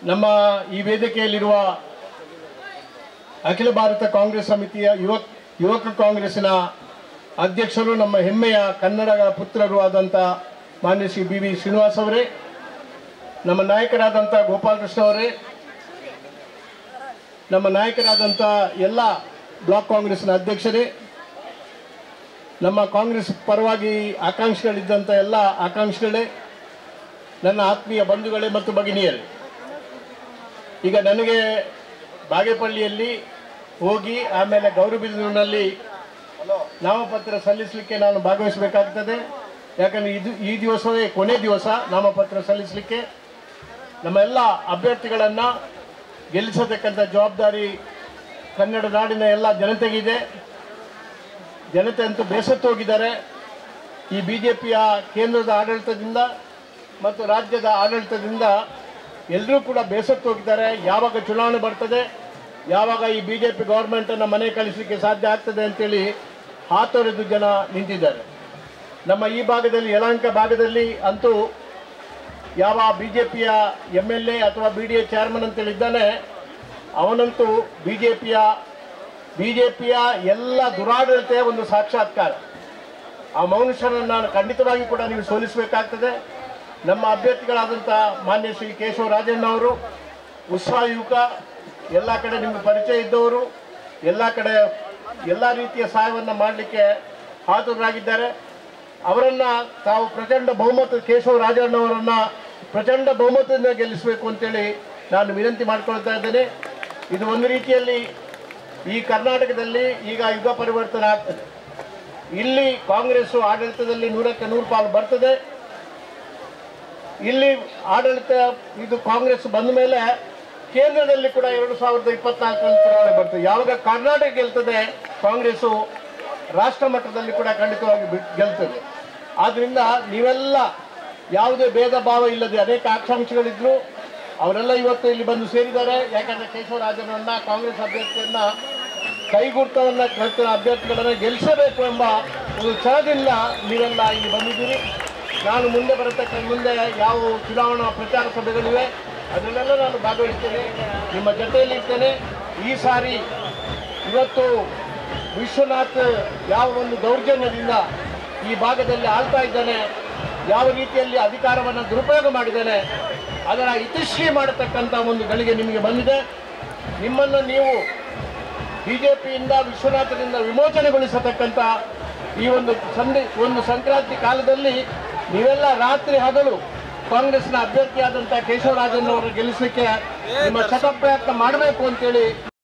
ನಮ್ಮ ಈ ವೇದಿಕೆಯಲ್ಲಿರುವ ಅಖಿಲ ಭಾರತ ಕಾಂಗ್ರೆಸ್ ಸಮಿತಿಯ ಯುವಕ ಯುವಕ ಕಾಂಗ್ರೆಸ್ಸಿನ ಅಧ್ಯಕ್ಷರು ನಮ್ಮ ಹೆಮ್ಮೆಯ ಕನ್ನಡ ಪುತ್ರರು ಆದಂಥ ಮಾನ್ಯ ಶ್ರೀ ಬಿ ವಿ ಶ್ರೀನಿವಾಸ್ ಅವರೇ ನಮ್ಮ ನಾಯಕರಾದಂಥ ಗೋಪಾಲಕೃಷ್ಣ ಅವರೇ ನಮ್ಮ ನಾಯಕರಾದಂಥ ಎಲ್ಲ ಬ್ಲಾಕ್ ಕಾಂಗ್ರೆಸ್ನ ಅಧ್ಯಕ್ಷರೇ ನಮ್ಮ ಕಾಂಗ್ರೆಸ್ ಪರವಾಗಿ ಆಕಾಂಕ್ಷಿಗಳಿದ್ದಂಥ ಎಲ್ಲ ಆಕಾಂಕ್ಷಿಗಳೇ ನನ್ನ ಆತ್ಮೀಯ ಬಂಧುಗಳೇ ಮತ್ತು ಭಗಿನಿಯರೇ ಈಗ ನನಗೆ ಬಾಗೇಪಳ್ಳಿಯಲ್ಲಿ ಹೋಗಿ ಆಮೇಲೆ ಗೌರಿಬಿದೂರಿನಲ್ಲಿ ನಾಮಪತ್ರ ಸಲ್ಲಿಸಲಿಕ್ಕೆ ನಾನು ಭಾಗವಹಿಸಬೇಕಾಗ್ತದೆ ಯಾಕಂದರೆ ಇದು ಈ ದಿವಸವೇ ಕೊನೆ ದಿವಸ ನಾಮಪತ್ರ ಸಲ್ಲಿಸಲಿಕ್ಕೆ ನಮ್ಮ ಎಲ್ಲ ಅಭ್ಯರ್ಥಿಗಳನ್ನು ಗೆಲ್ಲಿಸತಕ್ಕಂಥ ಜವಾಬ್ದಾರಿ ಕನ್ನಡ ನಾಡಿನ ಎಲ್ಲ ಜನತೆಗಿದೆ ಜನತೆ ಅಂತೂ ಬೇಸತ್ತು ಹೋಗಿದ್ದಾರೆ ಈ ಬಿ ಜೆ ಪಿಯ ಕೇಂದ್ರದ ಆಡಳಿತದಿಂದ ಮತ್ತು ರಾಜ್ಯದ ಆಡಳಿತದಿಂದ ಎಲ್ಲರೂ ಕೂಡ ಬೇಸತ್ತು ಹೋಗಿದ್ದಾರೆ ಯಾವಾಗ ಚುನಾವಣೆ ಬರ್ತದೆ ಯಾವಾಗ ಈ ಬಿ ಜೆ ಪಿ ಗೌರ್ಮೆಂಟನ್ನು ಮನೆ ಕಳಿಸಲಿಕ್ಕೆ ಸಾಧ್ಯ ಆಗ್ತದೆ ಅಂತೇಳಿ ಹಾತೊರೆದು ಜನ ನಿಂತಿದ್ದಾರೆ ನಮ್ಮ ಈ ಭಾಗದಲ್ಲಿ ಯಲಹಂಕ ಭಾಗದಲ್ಲಿ ಅಂತೂ ಯಾವ ಬಿ ಜೆ ಪಿಯ ಎಮ್ ಎಲ್ ಎ ಅಥವಾ ಬಿ ಡಿ ಎ ಚೇರ್ಮನ್ ಅಂತೇಳಿ ಇದ್ದಾನೆ ಅವನಂತೂ ಬಿ ಜೆ ಪಿಯ ಬಿ ಜೆ ಪಿಯ ಎಲ್ಲ ದುರಾಡಳಿತೆಯ ಒಂದು ಸಾಕ್ಷಾತ್ಕಾರ ಆ ಮನುಷ್ಯನನ್ನು ಖಂಡಿತವಾಗಿ ಕೂಡ ನೀವು ಸೋಲಿಸಬೇಕಾಗ್ತದೆ ನಮ್ಮ ಅಭ್ಯರ್ಥಿಗಳಾದಂಥ ಮಾನ್ಯ ಶ್ರೀ ಕೇಶವ ರಾಜಣ್ಣ ಅವರು ಉತ್ಸಾಹ ಯುವಕ ಎಲ್ಲ ಕಡೆ ನಿಮಗೆ ಪರಿಚಯ ಇದ್ದವರು ಎಲ್ಲ ಕಡೆ ಎಲ್ಲ ರೀತಿಯ ಸಹಾಯವನ್ನು ಮಾಡಲಿಕ್ಕೆ ಹಾತುರಾಗಿದ್ದಾರೆ ಅವರನ್ನು ತಾವು ಪ್ರಚಂಡ ಬಹುಮತ ಕೇಶವ ರಾಜಣ್ಣವರನ್ನು ಪ್ರಚಂಡ ಬಹುಮತದಿಂದ ಗೆಲ್ಲಿಸಬೇಕು ಅಂತೇಳಿ ನಾನು ವಿನಂತಿ ಮಾಡ್ಕೊಳ್ತಾ ಇದ್ದೇನೆ ಇದು ಒಂದು ರೀತಿಯಲ್ಲಿ ಈ ಕರ್ನಾಟಕದಲ್ಲಿ ಈಗ ಯುಗ ಪರಿವರ್ತನೆ ಆಗ್ತದೆ ಇಲ್ಲಿ ಕಾಂಗ್ರೆಸ್ಸು ಆಡಳಿತದಲ್ಲಿ ನೂರಕ್ಕೆ ನೂರು ಪಾಲು ಬರ್ತದೆ ಇಲ್ಲಿ ಆಡಳಿತ ಇದು ಕಾಂಗ್ರೆಸ್ ಬಂದ ಮೇಲೆ ಕೇಂದ್ರದಲ್ಲಿ ಕೂಡ ಎರಡು ಸಾವಿರದ ಇಪ್ಪತ್ನಾಲ್ಕರಲ್ಲಿ ಚುನಾವಣೆ ಬರ್ತದೆ ಯಾವಾಗ ಕರ್ನಾಟಕ ಗೆಲ್ತದೆ ಕಾಂಗ್ರೆಸ್ಸು ರಾಷ್ಟ್ರ ಮಟ್ಟದಲ್ಲಿ ಕೂಡ ಖಂಡಿತವಾಗಿ ಬಿ- ಗೆಲ್ತದೆ ಆದ್ದರಿಂದ ನೀವೆಲ್ಲ ಯಾವುದೇ ಭೇದ ಭಾವ ಇಲ್ಲದೆ ಅನೇಕ ಆಕಾಂಕ್ಷಿಗಳಿದ್ರು ಅವರೆಲ್ಲ ಇವತ್ತು ಇಲ್ಲಿ ಬಂದು ಸೇರಿದ್ದಾರೆ ಯಾಕಂದ್ರೆ ಕೇಶವರಾಜನನ್ನ ಕಾಂಗ್ರೆಸ್ ಅಭ್ಯರ್ಥಿಯನ್ನ ಕೈಗುರ್ತವನ್ನ ಕಲಿತ ಅಭ್ಯರ್ಥಿಗಳನ್ನು ಗೆಲ್ಲಿಸಬೇಕು ಎಂಬ ಒಂದು ಛಲದಿಂದ ನೀವೆಲ್ಲ ಇಲ್ಲಿ ಬಂದಿದ್ದೀರಿ ನಾನು ಮುಂದೆ ಬರತಕ್ಕ ಮುಂದೆ ಯಾವ ಚುನಾವಣಾ ಪ್ರಚಾರ ಸಭೆಗಳಿವೆ ಅದನ್ನೆಲ್ಲ ನಾನು ಭಾಗವಹಿಸ್ತೇನೆ ನಿಮ್ಮ ಜೊತೆಯಲ್ಲಿ ಇರ್ತೇನೆ ಈ ಸಾರಿ ಇವತ್ತು ವಿಶ್ವನಾಥ್ ಯಾವ ಒಂದು ದೌರ್ಜನ್ಯದಿಂದ ಈ ಭಾಗದಲ್ಲಿ ಆಳ್ತಾ ಇದ್ದಾನೆ ಯಾವ ರೀತಿಯಲ್ಲಿ ಅಧಿಕಾರವನ್ನು ದುರುಪಯೋಗ ಮಾಡಿದ್ದಾನೆ ಅದರ ಇತಿಶ್ರೀ ಮಾಡತಕ್ಕಂಥ ಒಂದು ಗಳಿಗೆ ನಿಮಗೆ ಬಂದಿದೆ ನಿಮ್ಮನ್ನು ನೀವು ಬಿಜೆಪಿಯಿಂದ ವಿಶ್ವನಾಥನಿಂದ ವಿಮೋಚನೆಗೊಳಿಸತಕ್ಕಂಥ ಈ ಒಂದು ಸಂಧಿ ಒಂದು ಸಂಕ್ರಾಂತಿ ಕಾಲದಲ್ಲಿ ನೀವೆಲ್ಲ ರಾತ್ರಿ ಹಗಲು ಕಾಂಗ್ರೆಸ್ನ ಅಭ್ಯರ್ಥಿಯಾದಂಥ ಕೇಶವರಾಜನ್ ಅವರು ಗೆಲ್ಲಿಸಲಿಕ್ಕೆ ನಿಮ್ಮ ಶತಪ್ರಯತ್ನ ಮಾಡಬೇಕು ಅಂತೇಳಿ